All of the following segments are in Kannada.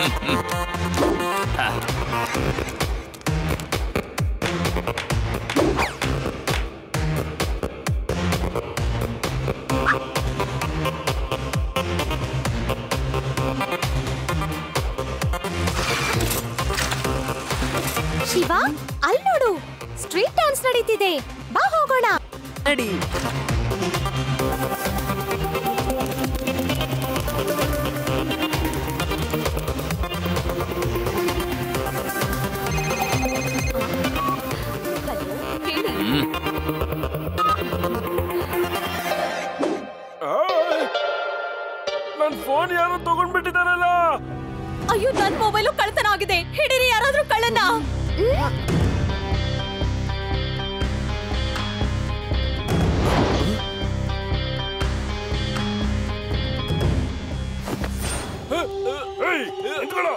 ಶಿವ ಅಲ್ಲಿ ನೋಡು ಸ್ಟ್ರೀಟ್ ಡ್ಯಾನ್ಸ್ ನಡೀತಿದೆ ಬಾ ಹೋಗೋಣ ನಡಿ ನನ್ ಫೋನ್ ಯಾರೋ ತಗೊಂಡ್ಬಿಟ್ಟಿದಾರಲ್ಲ ಅಯ್ಯೋ ನನ್ ಮೊಬೈಲು ಕಳ್ತನ ಆಗಿದೆ ಹಿಡೀರಿ ಯಾರಾದ್ರೂ ಕಳ್ಳನ್ನ ಏಯ್, ನಿಂತ್ಕೊಳ್ಳೋ.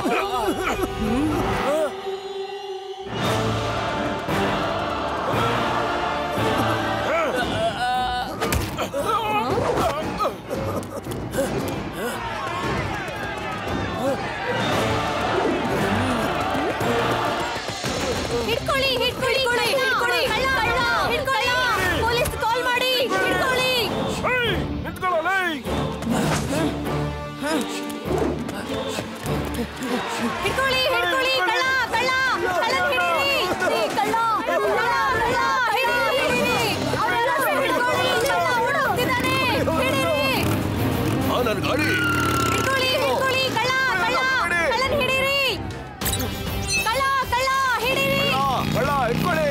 ಹಿಡ್ಕೊಳ್ಳಿ ಹಿಡ್ಕೊಳ್ಳಿ ಹಿಡ್ಕೊಳ್ಳಿ ಕಳ್ಳ, ಹಿಡ್ಕೊಳ್ಳಿ ಪೊಲೀಸ್ ಕಾಲ್ ಮಾಡಿ ಹಿಡ್ಕೊಳ್ಳಿ ಏಯ್, ನಿಂತ್ಕೊಳ್ಳೋ, ಲೇ. ಹಿಡ್ಕೊಳ್ಳಿ ಹಿಡ್ಕೊಳ್ಳಿ ಕಳ್ಳ ಕಳ್ಳ ಕಳ್ಳ ಹಿಡೀರಿ ಈ ಕಳ್ಳ ಕಳ್ಳ ಕಳ್ಳ ಹಿಡೀರಿ ಹಿಡೀರಿ ಅವ್ನೆಲ್ಲಾದ್ರೂ ಹಿಡ್ಕೊಳ್ಳಿ ಕಳ್ಳ ಓಡೋಗ್ತಿದಾನೆ ಹಿಡೀರಿ ಆ, ನನ್ ಗಾಡಿ ಹಿಡ್ಕೊಳ್ಳಿ ಹಿಡ್ಕೊಳ್ಳಿ ಕಳ್ಳ ಕಳ್ಳ ಕಳ್ಳನ್ ಹಿಡೀರಿ ಕಳ್ಳ ಕಳ್ಳ ಹಿಡೀರಿ ಕಳ್ಳ ಇಟ್ಕೊಳ್ಳಿ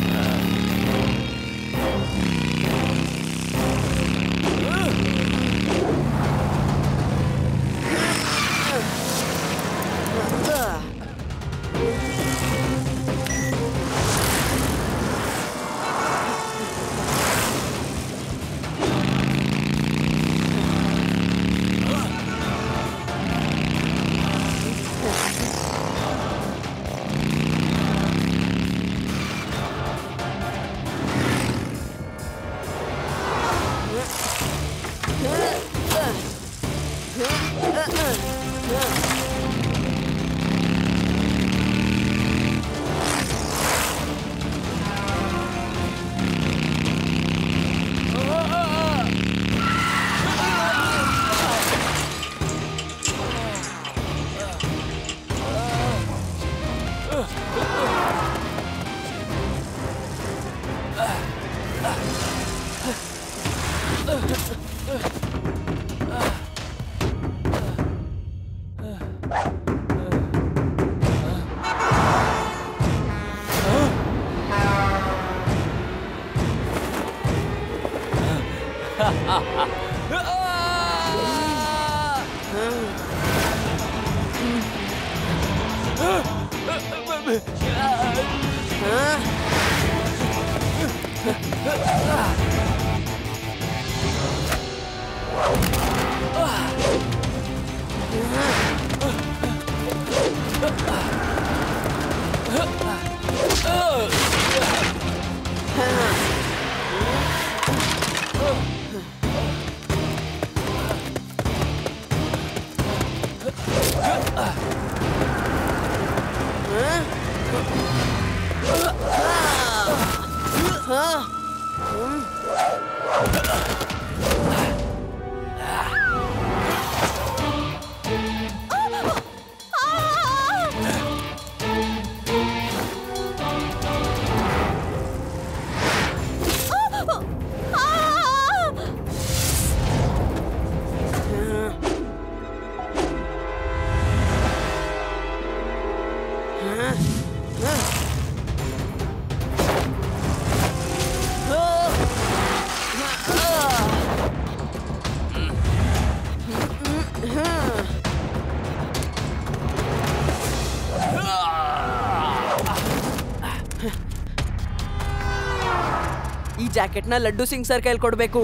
ಈ ಜಾಕೆಟ್ನ ಲಡ್ಡು ಸಿಂಗ್ ಸರ್ ಕೈಲಿ ಕೊಡ್ಬೇಕು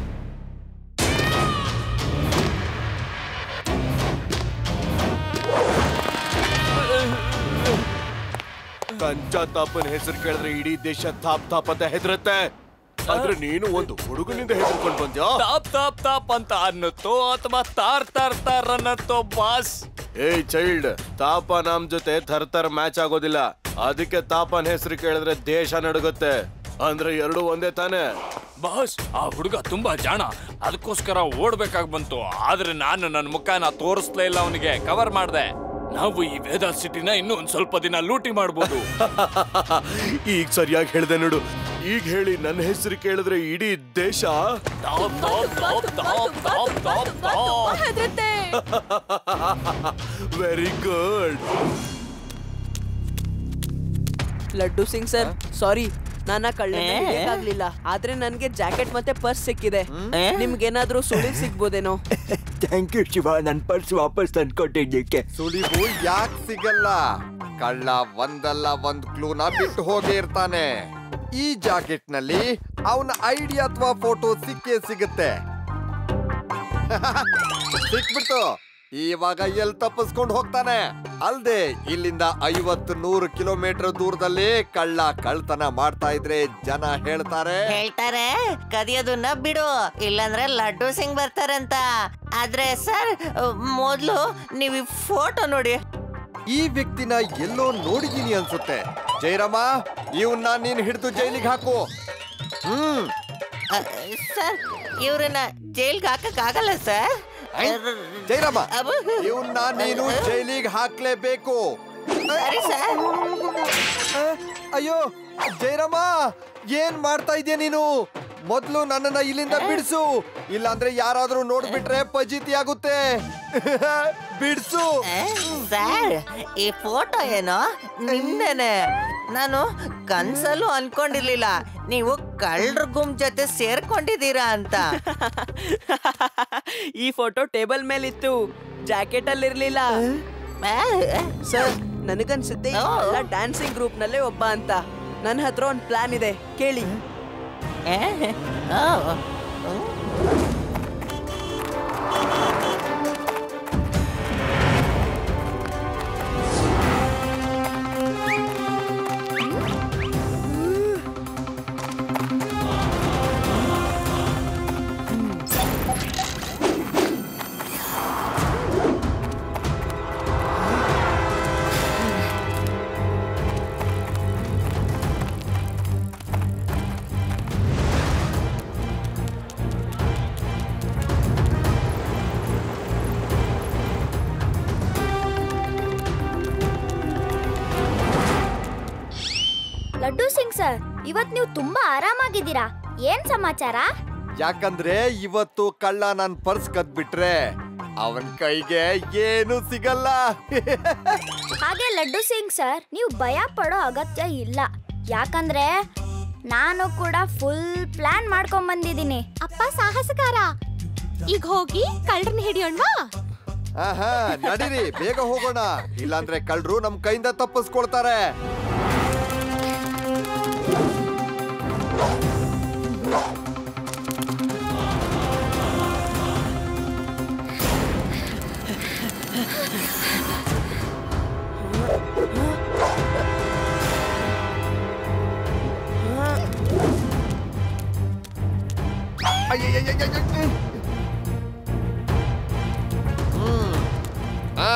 ಪಂಚಾತಾಪನ್ ಹೆಸರು ಕೇಳಿದ್ರೆ ಇಡೀ ದೇಶ ತಾಪ್ ತಾಪ್ ಅಂತ ಹೆದರುತ್ತೆ ಆದ್ರೆ ನೀನು ಒಂದು ಹುಡುಗನಿಂದ ಹೆದರ್ಕೊಂಡ್ ಬಂದ್ಯಾ ತಾಪ್ ತಾಪ್ ತಾಪ್ ಅಂತ ಅನ್ನತ್ತೋ ಅಥವಾ ತಾರ್ ತಾರ್ ತಾರ್ ಅನ್ನತ್ತೋ ಬಾಸ್ ಏಯ್ ಚೈಲ್ಡ್ ತಾಪ ನಮ್ ಜೊತೆ ಥರ್ ಮ್ಯಾಚ್ ಆಗೋದಿಲ್ಲ ಅದಕ್ಕೆ ತಾಪನ್ ಹೆಸರು ಕೇಳಿದ್ರೆ ದೇಶ ನಡುಗುತ್ತೆ ಅಂದ್ರೆ ಎರಡು ಒಂದೇ ತಾನೇ ಬಾಸ್ ಆ ಹುಡುಗ ತುಂಬಾ ಜಾಣ ಅದಕ್ಕೋಸ್ಕರ ಓಡ್ಬೇಕಾಗ್ ಬಂತು ಆದ್ರೆ ನಾನು ನನ್ನ ಮುಖನ ತೋರಿಸ್ಲೇ ಇಲ್ಲ ಅವನಿಗೆ ಕವರ್ ಮಾಡ್ದೆ ನಾವು ಈ ವೇದ ಸಿಟಿನ ಇನ್ನೂ ಒಂದ್ ಸ್ವಲ್ಪ ದಿನ ಲೂಟಿ ಮಾಡ್ಬೋದು ಈಗ ಸರಿಯಾಗಿ ಹೇಳ್ದೆ ನೋಡು ಈಗ ಹೇಳಿ ನನ್ನ ಹೆಸರು ಕೇಳಿದ್ರೆ ಇಡೀ ದೇಶ top, top, top, top, top, top, top. ಹೆದರುತ್ತೆ very good Laddu Singh sir sorry ನಾನ ಕಳ್ಳ ಆಗ್ಲಿಲ್ಲ ಆದ್ರೆ ನನ್ಗೆ ಜಾಕೆಟ್ ಮತ್ತೆ ಪರ್ಸ್ ಸಿಕ್ಕಿದೆ ನಿಮ್ಗೇನಾದ್ರೂ ಸುಳಿವು ಸಿಗ್ಬೋದೇನೋ ಥ್ಯಾಂಕ್ ಯು ಶಿವ ನನ್ನ ಪರ್ಸ್ ವಾಪಸ್ ತಂದ್ಕೊಟ್ಟಿದ್ದಕ್ಕೆ ಸುಳಿವು ಯಾಕೆ ಸಿಗಲ್ಲ ಕಳ್ಳ ಒಂದಲ್ಲ ಒಂದ್ ಕ್ಲೂನ ಬಿಟ್ಟು ಹೋಗೇ ಇರ್ತಾನೆ ಈ ಜಾಕೆಟ್ ನಲ್ಲಿ ಅವನ ಐಡಿಯಾ ಅಥವಾ ಫೋಟೋ ಸಿಕ್ಕೇ ಸಿಗುತ್ತೆ ಸಿಕ್ಬಿಡ್ತು ಇವಾಗ ಎಲ್ ತಪ್ಪಿಸ್ಕೊಂಡು ಹೋಗ್ತಾನೆ ಅಲ್ದೆ ಇಲ್ಲಿಂದ ಐವತ್ತು ನೂರು ಕಿಲೋಮೀಟರ್ ದೂರದಲ್ಲಿ ಕಳ್ಳ ಕಳ್ತನ ಮಾಡ್ತಾ ಇದ್ರೆ ಜನ ಹೇಳ್ತಾರೆ ಹೇಳ್ತಾರೆ ಕದಿಯೋದನ್ನ ಬಿಡು ಇಲ್ಲಾಂದ್ರೆ ಲಡ್ಡು ಸಿಂಗ್ ಬರ್ತಾರಂತ ಆದ್ರೆ ಸರ್ ಮೊದ್ಲು ನೀವು ಈ ಫೋಟೋ ನೋಡಿ ಈ ವ್ಯಕ್ತಿನ ಎಲ್ಲೋ ನೋಡಿದೀನಿ ಅನ್ಸುತ್ತೆ ಜೈರಾಮ ಇವನ್ನ ನೀನ್ ಹಿಡಿದು ಜೈಲಿಗೆ ಹಾಕು ಹ್ಮ್ ಅ, ಸರ್ ಇವ್ರನ್ನ ಜೈಲ್ಗೆ ಹಾಕಕ್ ಆಗಲ್ಲ ಸರ್ ಐ, ಜೈರಾಮ ಅಬ್ಬು. ಇವನ್ನ ನೀನು ಜೈಲಿಗೆ ಹಾಕ್ಲೇಬೇಕು ಸರಿ ಸರ್ ಆ, ಅಯ್ಯೋ ಜೈರಾಮ ಏನ್ ಮಾಡ್ತಾ ಇದೀಯ ನೀನು ಮೊದ್ಲು ನನ್ನನ್ನ ಇಲ್ಲಿಂದ ಬಿಡಿಸು ಇಲ್ಲಾಂದ್ರೆ ಯಾರಾದ್ರೂ ನೋಡ್ಬಿಟ್ರೆ ಪಜಿತಿ ಆಗುತ್ತೆ ಬಿಡ್ಸು ಆ, ಸರ್ ಈ ಫೋಟೋ ಏನೋ ನಿಮ್ದೇನೆ ನಾನು ಕನ್ಸಲ್ಲೂ ಅನ್ಕೊಂಡಿರ್ಲಿಲ್ಲ ನೀವು ಕಳ್ರ ಗುಂಪ್ ಜೊತೆ ಸೇರ್ಕೊಂಡಿದ್ದೀರಾ ಅಂತ ಈ ಫೋಟೋ ಟೇಬಲ್ ಮೇಲಿತ್ತು ಜಾಕೆಟ್ ಅಲ್ಲಿ ಇರ್ಲಿಲ್ಲ ಆ, ಸರ್ ನನಗನ್ಸುತ್ತೆ ಓ. ಡ್ಯಾನ್ಸಿಂಗ್ ಗ್ರೂಪ್ ನಲ್ಲೇ ಒಬ್ಬ ಅಂತ ನನ್ನ ಹತ್ರ ಒಂದು ಪ್ಲಾನ್ ಇದೆ ಕೇಳಿ ಆ, ಆ, ಲಡ್ಡು ಸಿಂಗ್ ಸರ್ ಇವತ್ ನೀವು ತುಂಬಾ ಆರಾಮಾಗಿದ್ದೀರಾ ಏನ್ ಸಮಾಚಾರ ಯಾಕಂದ್ರೆ ಇವತ್ತು ಕಳ್ಳ ನನ್ ಪರ್ಸ್ ಕದ್ಬಿಟ್ರೆ ಅವನ್ ಕೈಗೆ ಏನು ಸಿಗಲ್ಲ ಹಾಗೆ ಲಡ್ಡು ಸಿಂಗ್ ಸರ್ ನೀವು ಭಯ ಪಡೋ ಅಗತ್ಯ ಇಲ್ಲ ಯಾಕಂದ್ರೆ ನಾನು ಕೂಡ ಫುಲ್ ಪ್ಲಾನ್ ಮಾಡ್ಕೊಂಡ್ ಬಂದಿದ್ದೀನಿ ಅಪ್ಪ ಸಾಹಸಕಾರ ಈಗ ಹೋಗಿ ಕಳ್ಳರನ್ನ ಹಿಡಿಯೋಣವಾ ಆಹಾ ನಡೀರಿ ಬೇಗ ಹೋಗೋಣ ಇಲ್ಲಾಂದ್ರೆ ಕಳ್ರು ನಮ್ ಕೈಯಿಂದ ತಪ್ಪಿಸ್ಕೊಳ್ತಾರೆ ಅಯ್ಯಯ್ಯಯ್ಯಯ್ಯಯ್ಯ. ಹ್ಮ್. ಆ,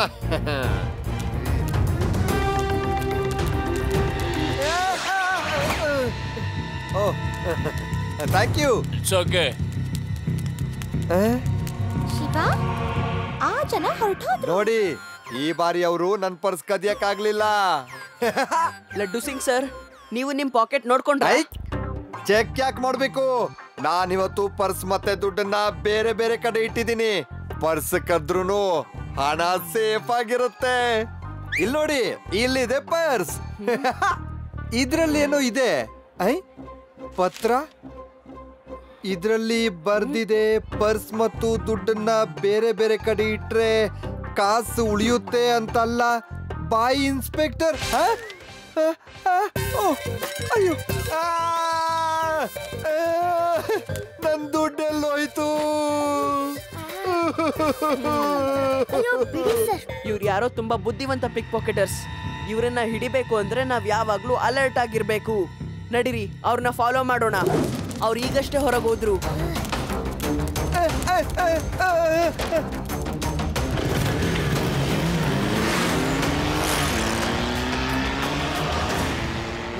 ಓ thank you it's okay Shiva ಆ ಜನ ಹೊರಟೋದ್ರು ನೋಡಿ ಈ ಬಾರಿ ಅವರು ನನ್ ಪರ್ಸ್ ಕದಿಯಕ್ಕಾಗ್ಲಿಲ್ಲ ಲಡ್ಡು ಸಿಂಗ್ ಸರ್ ನೀವು ನಿಮ್ ಪಾಕೆಟ್ ನೋಡ್ಕೊಂಡ್ರ ಚೆಕ್ ಯಾಕೆ ಮಾಡ್ಬೇಕು ನಾನಿವತ್ತು ಪರ್ಸ್ ಮತ್ತೆ ದುಡ್ಡನ್ನ ಬೇರೆ ಬೇರೆ ಕಡೆ ಇಟ್ಟಿದ್ದೀನಿ ಪರ್ಸ್ ಕದ್ರುನು ಹಣ ಸೇಫ್ ಆಗಿರುತ್ತೆ ಇಲ್ಲಿ ನೋಡಿ ಇಲ್ಲಿದೆ ಪರ್ಸ್ ಇದ್ರಲ್ಲಿ ಏನೋ ಇದೆ ಐ ಪತ್ರ ಇದ್ರಲ್ಲಿ ಬರ್ದಿದೆ ಪರ್ಸ್ ಮತ್ತು ದುಡ್ಡನ್ನ ಬೇರೆ ಬೇರೆ ಕಡೆ ಇಟ್ರೆ ಕಾಸು ಉಳಿಯುತ್ತೆ ಅಂತಲ್ಲ ಬಾಯ್ ಇನ್ಸ್ಪೆಕ್ಟರ್ ಆ? ಆ, ಆ, ಓ, ಅಯ್ಯೋ ಆ, ಆ, ನನ್ ದುಡ್ಡೆಲ್ಲೋಯ್ತು ಅಯ್ಯೋ ಬಿಡಿ ಸರ್ ಇವ್ರು ಯಾರೋ ತುಂಬಾ ಬುದ್ಧಿವಂತ ಪಿಕ್ ಪಾಕೆಟರ್ಸ್ ಇವ್ರನ್ನ ಹಿಡಿಬೇಕು ಅಂದ್ರೆ ನಾವ್ ಯಾವಾಗ್ಲೂ ಅಲರ್ಟ್ ಆಗಿರ್ಬೇಕು ನಡಿರಿ ಅವ್ರನ್ನ ಫಾಲೋ ಮಾಡೋಣ ಅವ್ರು ಈಗಷ್ಟೇ ಹೊರಗೆ ಹೋದ್ರು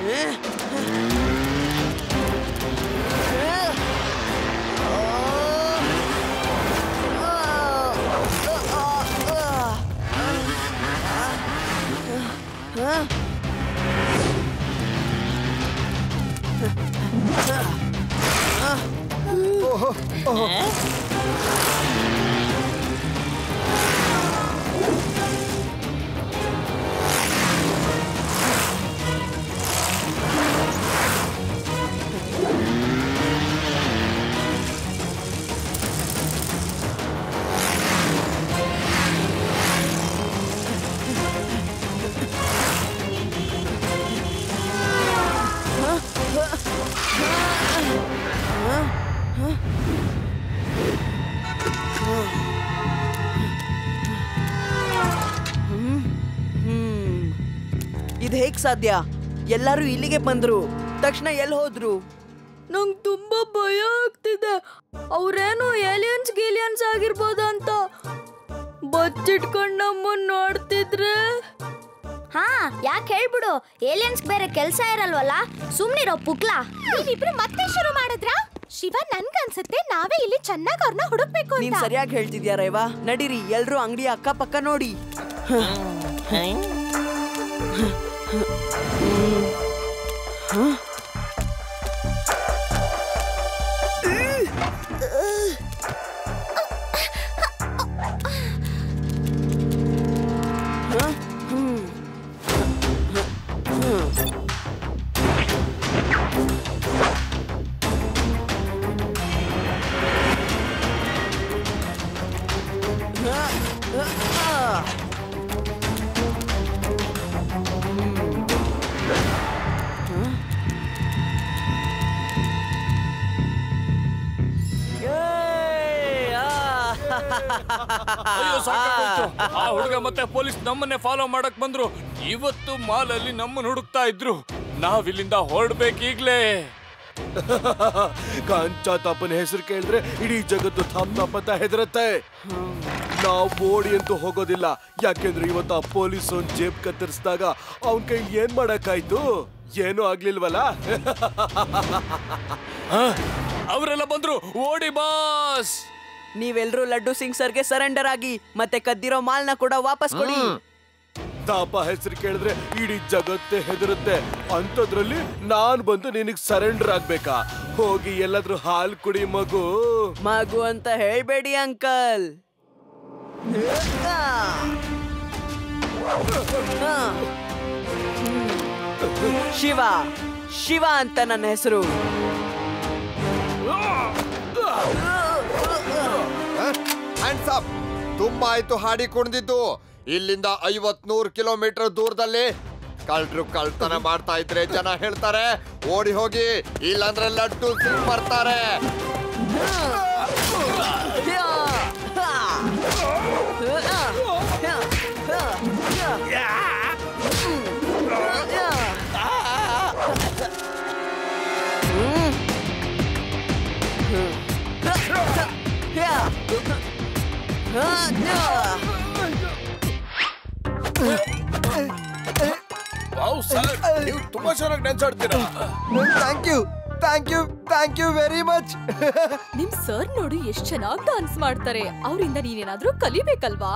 ಹ್ಮ್ ಇದು ಹೇಗ್ ಸಾಧ್ಯ ಎಲ್ಲರೂ ಇಲ್ಲಿಗೆ ಬಂದ್ರು ತಕ್ಷಣ ಎಲ್ಲಿ ಹೋದ್ರು ನಂಗ್ ತುಂಬಾ ಭಯ ಆಗ್ತಿದೆ ಅವ್ರೇನು ಏಲಿಯನ್ಸ್ ಗೀಲಿಯನ್ಸ್ ಆಗಿರ್ಬೋದ ಅಂತ ಬಚ್ಚಿಟ್ಕೊಂಡ್ ನಮ್ಮನ್ ನೋಡ್ತಿದ್ರೆ ಹಾ ಯಾಕೆ ಹೇಳ್ಬಿಡು ಏಲಿಯನ್ಸ್ ಬೇರೆ ಕೆಲ್ಸ ಇರಲ್ವಲ್ಲ ಸುಮ್ನಿರೋ ಪುಕ್ಲಾ ನೀವಿಬ್ರು ಮತ್ತೆ ಶುರು ಮಾಡಿದ್ರ ಶಿವ ನನ್ಗನ್ಸುತ್ತೆ ನಾವೇ ಇಲ್ಲಿ ಚೆನ್ನಾಗಿ ಅವ್ರನ್ನ ಹುಡುಕ್ಬೇಕು ನೀನ್ ಸರಿಯಾಗಿ ಹೇಳ್ತಿದ್ಯಾ ರೇವಾ ನಡೀರಿ ಎಲ್ರೂ ಅಂಗಡಿ ಅಕ್ಕಪಕ್ಕ ನೋಡಿ ಅಯ್ಯೋ ಸಾಕಾಗೋಯ್ತು ಆ ಹುಡುಗ ಮತ್ತೆ ಪೊಲೀಸ್ ನಮ್ಮನ್ನೇ ಫಾಲೋ ಮಾಡಕ್ ಬಂದ್ರು ಇವತ್ತು ಮಾಲಲ್ಲಿ ನಮ್ಮನ್ನ ಹುಡುಕ್ತಾ ಇದ್ರು ನಾವಿಲ್ಲಿಂದ ಹೊರಡ್ಬೇಕು ಈಗ್ಲೇ ಕಾಂಚಾ ತಾಪನ ಹೆಸರು ಕೇಳಿದ್ರೆ ಇಡೀ ಜಗತ್ತು ಥಮ್ ಥಮ್ ಅಂತ ಹೆದರತ್ತೆ ನಾವು ಓಡಿ ಅಂತೂ ಹೋಗೋದಿಲ್ಲ ಯಾಕೆಂದ್ರೆ ಇವತ್ತು ಆ ಪೊಲೀಸ್ ಒಂದ್ ಜೇಬ್ ಕತ್ತರಿಸಿದಾಗ ಅವನ್ ಕೈ ಏನ್ ಮಾಡಕ್ಕಾಯ್ತು ಏನೂ ಆಗ್ಲಿಲ್ವಲ್ಲ ಅವರೆಲ್ಲ ಬಂದ್ರು ಓಡಿ ಬಾಸ್ ನೀವೆಲ್ರೂ ಲಡ್ಡು ಸಿಂಗ್ ಸರ್ಗೆ ಸರೆಂಡರ್ ಆಗಿ ಮತ್ತೆ ಕದ್ದಿರೋ ಮಾಲ್ನ ಕೂಡ ವಾಪಸ್ ಕೊಡಿ ತಾಪ ಹೆಸರು ಕೇಳಿದ್ರೆ ಇಡೀ ಜಗತ್ತೇ ಹೆದರುತ್ತೆ ಅಂಥದ್ರಲ್ಲಿ ನಾನ್ ಬಂದು ನಿನಗ್ ಸರೆಂಡರ್ ಆಗ್ಬೇಕಾ ಹೋಗಿ ಎಲ್ಲಾದ್ರೂ ಹಾಲ್ ಕುಡಿ ಮಗು ಮಗು ಅಂತ ಹೇಳ್ಬೇಡಿ ಅಂಕಲ್ ಶಿವ ಶಿವ ಅಂತ ನನ್ನ ಹೆಸರು ಹ್ಯಾಂಡ್ಸ್ ಅಪ್ ತುಂಬಾ ಆಯ್ತು ಹಾಡಿ ಕುಣಿದಿದ್ದು ಇಲ್ಲಿಂದ ಐವತ್ ನೂರ್ ಕಿಲೋಮೀಟರ್ ದೂರದಲ್ಲಿ ಕಳ್ರು ಕಳ್ತನ ಮಾಡ್ತಾ ಇದ್ರೆ ಜನ ಹೇಳ್ತಾರೆ ಓಡಿ ಹೋಗಿ ಇಲ್ಲಾಂದ್ರೆ ಲಡ್ಡು ಸಿಂಗ್ ಬರ್ತಾರೆ ನೀವು ತುಂಬಾ ಚೆನ್ನಾಗಿ ಡ್ಯಾನ್ಸ್ ಆಡ್ತೀರಾ thank you thank you thank you very much ನಿಮ್ ಸರ್ ನೋಡು ಎಷ್ಟ್ ಚೆನ್ನಾಗಿ ಡಾನ್ಸ್ ಮಾಡ್ತಾರೆ ಅವರಿಂದ ನೀನೇನಾದ್ರೂ ಕಲಿಬೇಕಲ್ವಾ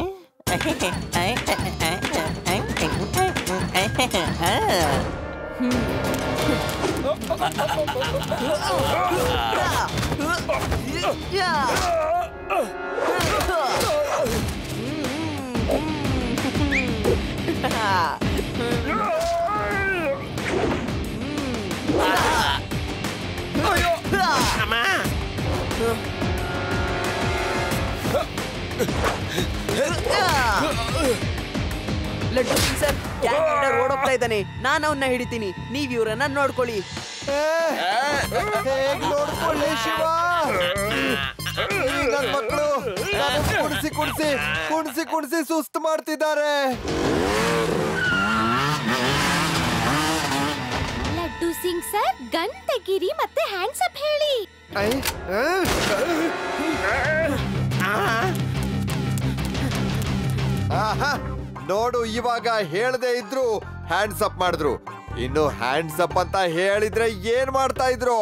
Laddu Singh sir gang leader ಓಡೋಗ್ತಾ ಇದ್ದಾನೆ ನಾನು ಅವನ್ನ ಹಿಡಿತೀನಿ ನೀವ್ ಇವ್ರನ್ನ ನೋಡ್ಕೊಳ್ಳಿ ಹೇಗ್ ನೋಡ್ಕೊಳ್ಳಿ ಶಿವ ಈ ನನ್ ಮಕ್ಕಳು ಕುಣಿಸಿ ಕುಣಿಸಿ ಕುಣಿಸಿ ಕುಣಿಸಿ ಸುಸ್ತು ಮಾಡ್ತಿದ್ದಾರೆ ಲಡ್ಡು ಸಿಂಗ್ ಸರ್ ಗನ್ ತೆಗೀರಿ ಮತ್ತೆ ಹ್ಯಾಂಡ್ಸ್ ಅಪ್ ಹೇಳಿ ಐ, ಆ? ಆಹಾ, ನೋಡು ಇವಾಗ ಹೇಳ್ದೆ ಇದ್ರು ಹ್ಯಾಂಡ್ಸ್ ಅಪ್ ಮಾಡಿದ್ರು ಇನ್ನು ಹ್ಯಾಂಡ್ಸ್ ಅಪ್ ಅಂತ ಹೇಳಿದ್ರೆ ಏನ್ ಮಾಡ್ತಾ ಇದ್ರು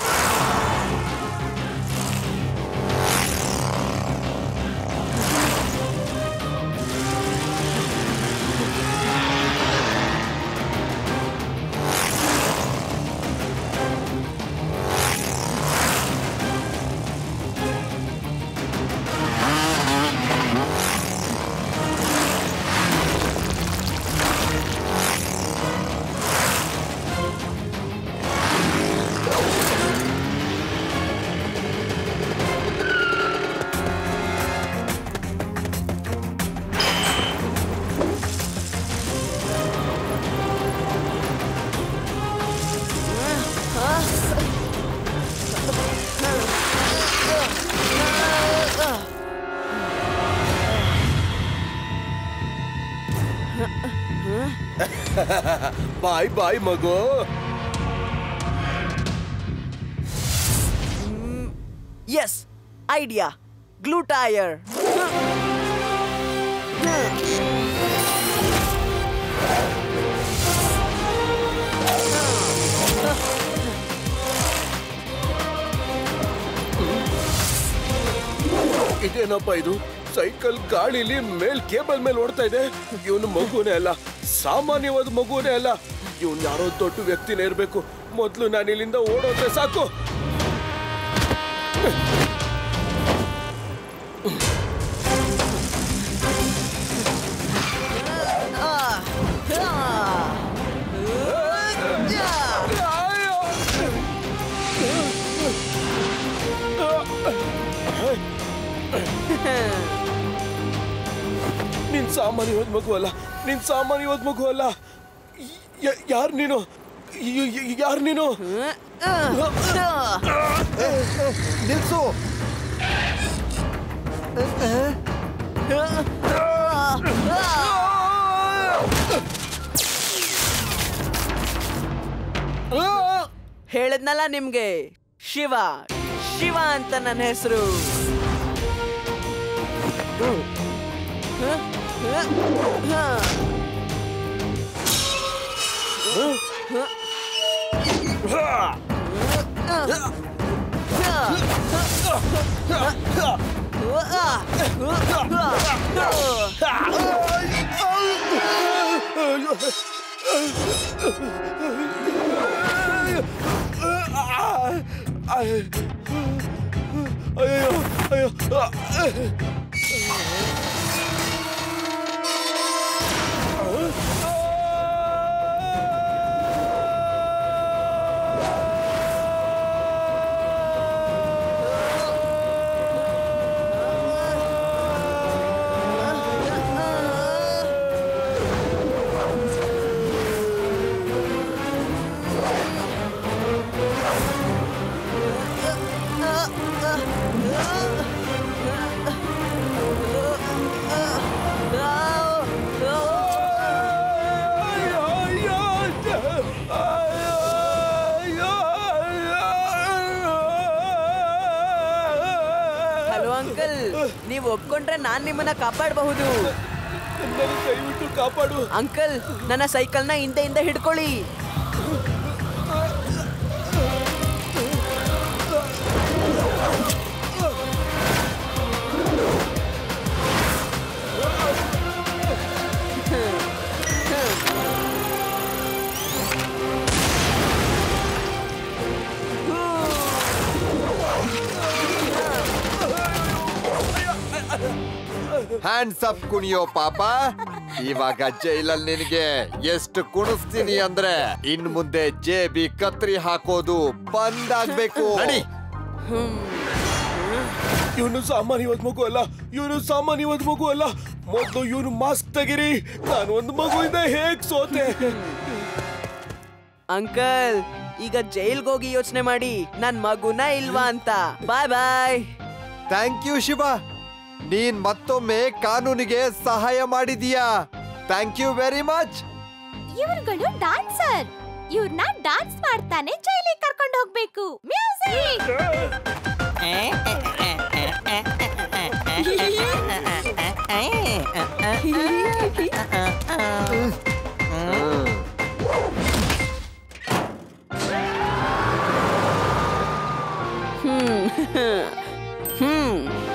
ಬಾಯ್ ಬಾಯ್ ಮಗು ಎಸ್ ಐಡಿಯಾ ಗ್ಲೂಟಾಯರ್ ಇದೇನಪ್ಪ ಇದು ಸೈಕಲ್ ಗಾಳಿಲಿ ಮೇಲ್ ಕೇಬಲ್ ಮೇಲೆ ಓಡ್ತಾ ಇದೆ ಇವನು ಮಗುನೇ ಅಲ್ಲ ಸಾಮಾನ್ಯವಾದ ಮಗುನೇ ಅಲ್ಲ ಇವನ್ ಯಾರೋ ದೊಡ್ಡ ವ್ಯಕ್ತಿನೇ ಇರ್ಬೇಕು ಮೊದ್ಲು ನಾನು ಇಲ್ಲಿಂದ ಓಡೋದ್ರೆ ಸಾಕು ನೀನ್ ಸಾಮಾನ್ಯವಾದ ಮಗು ಅಲ್ಲ ನೀನ್ ಸಾಮಾನ್ಯವಾದ ಮಗು ಅಲ್ಲ ಯಾರು ನೀನು ಯಾರು ನೀನು ನಿಲ್ಸು ಹೇಳದ್ನಲ್ಲ ನಿಮ್ಗೆ ಶಿವ ಶಿವ ಅಂತ ನನ್ನ ಹೆಸರು ಅಯ್ಯೋ ಅಯ್ಯೋ ಹಲೋ ಅಂಕಲ್ ನೀವು ಒಪ್ಕೊಂಡ್ರೆ ನಾನ್ ನಿಮ್ಮನ್ನ ಕಾಪಾಡಬಹುದು ನನ್ನ ದಯವಿಟ್ಟು ಕಾಪಾಡು ಅಂಕಲ್ ನನ್ನ ಸೈಕಲ್ನ ಹಿಂದೆಯಿಂದ ಹಿಡ್ಕೊಳ್ಳಿ ಹ್ಯಾಂಡ್ಸ್ ಅಪ್ ಕುಣಿಯೋ ಪಾಪ ಇವಾಗ ಜೈಲಲ್ಲಿ ನಿನಗೆ ಎಷ್ಟು ಕುಣಿಸ್ತೀನಿ ಅಂದ್ರೆ ಇನ್ ಮುಂದೆ ಜೇಬಿ ಕತ್ರಿ ಹಾಕೋದು ಬಂದಾಗ್ಬೇಕು ನಡಿ ಇವನು ಸಾಮಾನ್ಯವಾದ ಮಗು ಅಲ್ಲ ಇವನು ಸಾಮಾನ್ಯವಾದ ಮಗು ಅಲ್ಲ ಮೊದಲು ಇವನು ಮಾಸ್ಕ್ ತೆಗಿರಿ ನಾನು ಒಂದು ಮಗುವಿಂದ ಹೇಗ್ ಸೋತೆ ಅಂಕಲ್ ಈಗ ಜೈಲ್ಗೆ ಹೋಗಿ ಯೋಚನೆ ಮಾಡಿ ನನ್ ಮಗುನ ಇಲ್ವಾ ಅಂತ bye bye thank you Shiva ನೀನ್ ಮತ್ತೊಮ್ಮೆ ಕಾನೂನಿಗೆ ಸಹಾಯ ಮಾಡಿದೀಯಾ ಥ್ಯಾಂಕ್ ಯು ವೆರಿ ಮಚ್ ಇವರುಗಳು ಡಾನ್ಸರ್ ಇವ್ರನ್ನ ಡಾನ್ಸ್ ಮಾಡ್ತಾನೆ ಜೈಲಿಗೆ ಕರ್ಕೊಂಡು ಹೋಗ್ಬೇಕು ಮ್ಯೂಸಿಕ್ ಹ್ಮ್